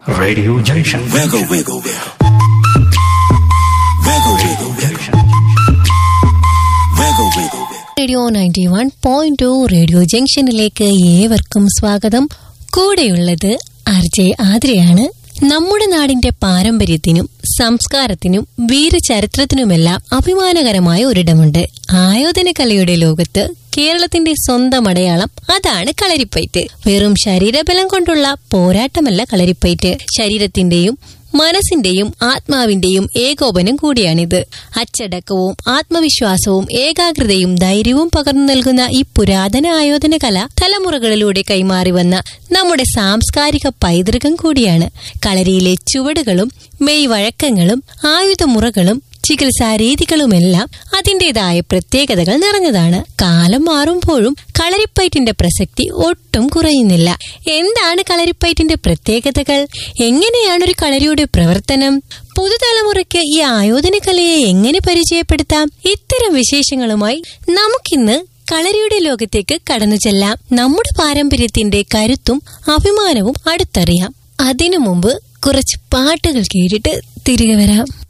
Radio Junction. Wiggle, wiggle, wiggle. Wiggle, wiggle, wiggle. Wiggle, wiggle, wiggle. Radio ninety one point two radio ജംഗ്ഷനിലേക്ക് ഏവർക്കും സ്വാഗതം കൂടെയുള്ളത് R J ആതിരയാണ് നമ്മുടെ നാടിന്റെ പാരമ്പര്യത്തിനും സംസ്കാരത്തിനും വീരചരിത്രത്തിനുമെല്ലാം അഭിമാനകരമായ ഒരിടമുണ്ട് ആയോധന കലയുടെ ലോകത്ത് കേരളത്തിന്റെ സ്വന്തം അടയാളം അതാണ് കളരിപ്പയറ്റ് വെറും ശരീരബലം കൊണ്ടുള്ള പോരാട്ടമല്ല കളരിപ്പയറ്റ് ശരീരത്തിന്റെയും മനസ്സിന്റെയും ആത്മാവിന്റെയും ഏകോപനം കൂടിയാണിത് അച്ചടക്കവും ആത്മവിശ്വാസവും ഏകാഗ്രതയും ധൈര്യവും പകർന്നു നൽകുന്ന ഈ പുരാതന ആയോധന കല തലമുറകളിലൂടെ കൈമാറി വന്ന നമ്മുടെ സാംസ്കാരിക പൈതൃകം കൂടിയാണ് കളരിയിലെ ചുവടുകളും മെയ് വഴക്കങ്ങളും ആയുധമുറകളും ചികിത്സാ രീതികളുമെല്ലാം അതിന്റേതായ പ്രത്യേകതകൾ നിറഞ്ഞതാണ് കാലം മാറുമ്പോഴും കളരിപ്പയറ്റിന്റെ പ്രസക്തി ഒട്ടും കുറയുന്നില്ല എന്താണ് കളരിപ്പയറ്റിന്റെ പ്രത്യേകതകൾ എങ്ങനെയാണ് ഒരു കളരിയുടെ പ്രവർത്തനം പുതുതലമുറയ്ക്ക് ഈ ആയോധന കലയെ എങ്ങനെ പരിചയപ്പെടുത്താം ഇത്തരം വിശേഷങ്ങളുമായി നമുക്കിന്ന് കളരിയുടെ ലോകത്തേക്ക് കടന്നു ചെല്ലാം നമ്മുടെ പാരമ്പര്യത്തിന്റെ കരുത്തും അഭിമാനവും അടുത്തറിയാം അതിനു മുമ്പ് കുറച്ച് പാട്ടുകൾ കേട്ടിട്ട് തിരികെ വരാം